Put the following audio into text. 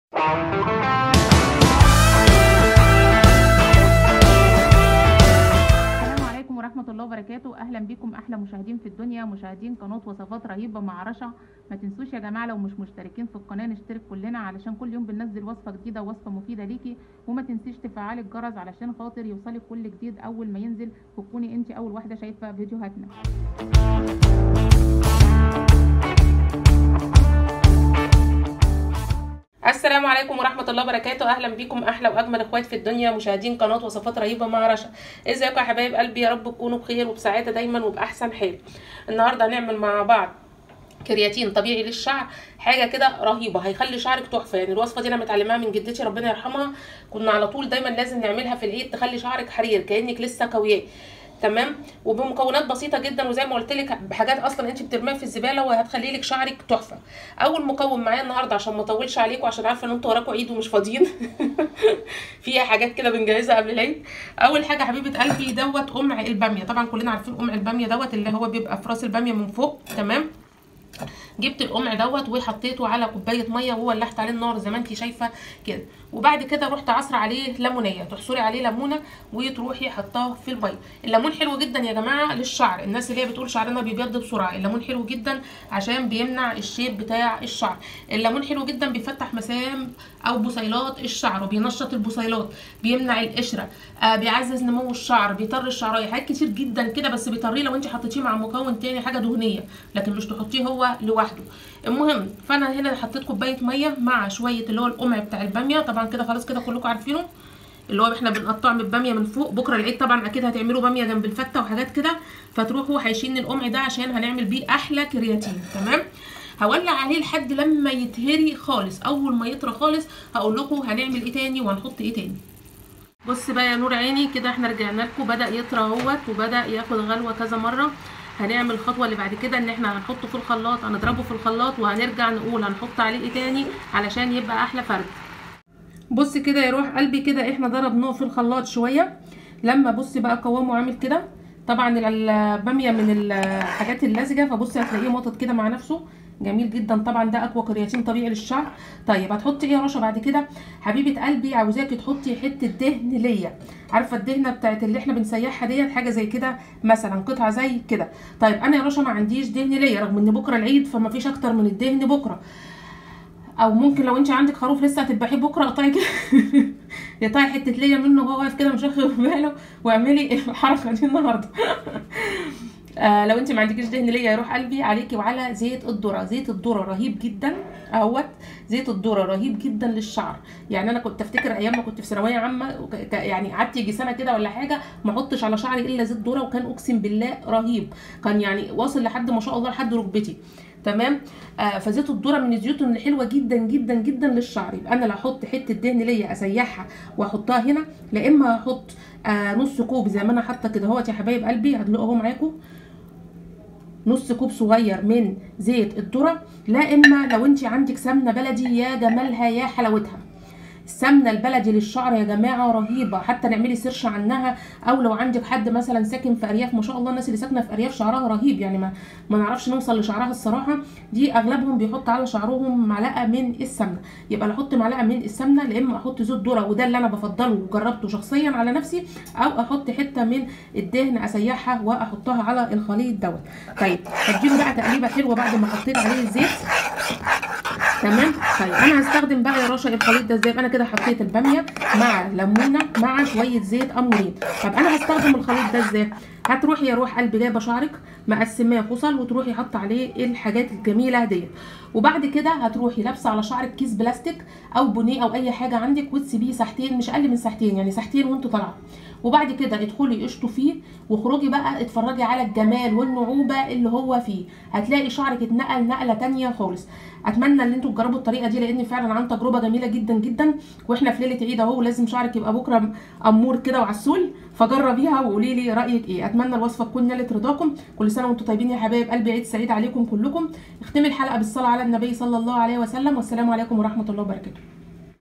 السلام عليكم ورحمة الله وبركاته أهلا بكم أحلى مشاهدين في الدنيا مشاهدين قناة وصفات رهيبة مع رشا ما تنسوش يا جماعة لو مش مشتركين في القناة نشترك كلنا علشان كل يوم بننزل وصفة جديدة ووصفة مفيدة ليكي وما تنسيش تفعلي الجرس علشان خاطر يوصلك كل جديد أول ما ينزل وتكوني انت أول واحدة شايفة فيديوهاتنا السلام عليكم ورحمة الله وبركاته أهلا بكم أحلى وأجمل إخوات في الدنيا مشاهدين قناة وصفات رهيبة مع رشا ازيكم يا حبايب قلبي يا رب تكونوا بخير وبسعادة دايما وبأحسن حال النهاردة هنعمل مع بعض كرياتين طبيعي للشعر حاجه كده رهيبه هيخلي شعرك تحفه يعني الوصفه دي انا متعلماها من جدتي ربنا يرحمها كنا على طول دايما لازم نعملها في العيد تخلي شعرك حرير كانك لسه كوياه تمام وبمكونات بسيطه جدا وزي ما قلت لك بحاجات اصلا انت بترميها في الزباله وهتخلي لك شعرك تحفه اول مكون معايا النهارده عشان ما اطولش عليكم عشان عارفه ان انتوا وراكم عيد ومش فاضيين فيها حاجات كده بنجهزها قبل العيد اول حاجه حبيبه قلبي دوت قمع الباميه طبعا كلنا عارفين قمع الباميه دوت اللي هو بيبقى في راس الباميه من فوق تمام جبت القمع دوت وحطيته على كوبايه ميه وولعت عليه النار زي ما انت شايفه كده وبعد كده رحت عصره عليه ليمونيه تحصري عليه ليمونه وتروحي حطاه في الميه الليمون حلو جدا يا جماعه للشعر الناس اللي هي بتقول شعرنا بيبيض بسرعه الليمون حلو جدا عشان بيمنع الشيب بتاع الشعر الليمون حلو جدا بيفتح مسام او بصيلات الشعر وبينشط البصيلات بيمنع القشره آه بيعزز نمو الشعر بيطر الشعرايه حاجات كتير جدا كده بس بيطريه لو انت حطيتيه مع مكون تاني حاجه دهنيه لكن مش تحطيه هو لوحده المهم فانا هنا حطيت كوبايه ميه مع شويه اللي هو القمع بتاع الباميه طبعا كده خلاص كده كلكم عارفينه اللي هو احنا بنقطع من الباميه من فوق بكره العيد طبعا اكيد هتعملوا باميه جنب الفته وحاجات كده فتروحوا هيشيلني القمع ده عشان هنعمل بيه احلى كرياتين تمام هولع عليه لحد لما يتهري خالص اول ما يطرى خالص هقول لكم هنعمل ايه تاني وهنحط ايه تاني بص بقى يا نور عيني كده احنا رجعنا لكم بدا يطرى اهوت وبدا ياخد غلوه كذا مره هنعمل الخطوه اللي بعد كده ان احنا هنحطه في الخلاط هنضربه في الخلاط وهنرجع نقول هنحط عليه ايه تاني علشان يبقى احلى فرد بص كده يا روح قلبي كده احنا ضربناه في الخلاط شويه لما بص بقى قوامه عامل كده طبعا الباميه من الحاجات اللزجه فبصي هتلاقيه مطط كده مع نفسه جميل جدا طبعا ده اقوى كرياتين طبيعي للشعر طيب هتحطي ايه يا رشا بعد كده حبيبه قلبي عاوزاكي تحطي حته دهن ليا عارفه الدهنه بتاعت اللي احنا بنسيحها ديت حاجه زي كده مثلا قطعه زي كده طيب انا يا رشا ما عنديش دهن ليا رغم ان بكره العيد فما فيش اكتر من الدهن بكره او ممكن لو انت عندك خروف لسه هتذبحيه بكره قطعي كده قطعي حته ليا منه وهو واقف كده مش واخد باله واعملي الحركه دي النهارده آه لو انت ما عندكيش دهن ليا يروح قلبي عليكي وعلى زيت الذره زيت الذره رهيب جدا اهوت زيت الذره رهيب جدا للشعر يعني انا كنت افتكر ايام ما كنت في ثانويه عامه يعني قعدت يجي سنه كده ولا حاجه ما احطش على شعري الا زيت ذره وكان اقسم بالله رهيب كان يعني واصل لحد ما شاء الله لحد ركبتي تمام آه فزيت الذره من الزيوت اللي حلوه جدا جدا جدا للشعر يبقى انا لا احط حته دهن ليا اسيحها واحطها هنا لا اما احط آه نص كوب زي ما انا حاطه كده اهوت يا حبايب قلبي هتلاقوا اهو معاكم نص كوب صغير من زيت الذره لا اما لو انت عندك سمنه بلدي يا جمالها يا حلاوتها السمنه البلدي للشعر يا جماعه رهيبه حتى نعملي سيرش عنها او لو عندك حد مثلا ساكن في ارياف ما شاء الله الناس اللي ساكنه في ارياف شعرها رهيب يعني ما ما نعرفش نوصل لشعرها الصراحه دي اغلبهم بيحط على شعرهم معلقه من السمنه يبقى لا احط معلقه من السمنه لا اما احط زيت ذره وده اللي انا بفضله وجربته شخصيا على نفسي او احط حته من الدهن اسيحها واحطها على الخليط دوت طيب هديله بقى تقليبه حلوه بعد ما حطيت عليه الزيت تمام طيب انا هستخدم بقى يا رشا الخليط ده ازاي انا كده حطيت الباميه مع ليمونه مع شويه زيت امورين طب انا هستخدم الخليط ده ازاي هتروحي يا روح قلبي جايبه شعرك مقسماه فصل وتروحي حاطه عليه الحاجات الجميله ديت وبعد كده هتروحي لابسه على شعرك كيس بلاستيك او بونيه او اي حاجه عندك وتسيبيه ساعتين مش اقل من ساعتين يعني ساعتين وانتوا طالعه وبعد كده ادخلي قشطه فيه واخرجي بقى اتفرجي على الجمال والنعوبه اللي هو فيه هتلاقي شعرك اتنقل نقله تانية خالص اتمنى ان انتوا تجربوا الطريقه دي لان فعلا عن تجربه جميله جدا جدا واحنا في ليله عيد اهو لازم شعرك يبقى بكره امور كده وعسول فجربيها وقولي لي رايك ايه اتمنى الوصفه تكون نالت رضاكم كل سنه وانتم طيبين يا حبايب قلبي عيد سعيد عليكم كلكم اختمي الحلقه بالصلاه على النبي صلى الله عليه وسلم والسلام عليكم ورحمه الله وبركاته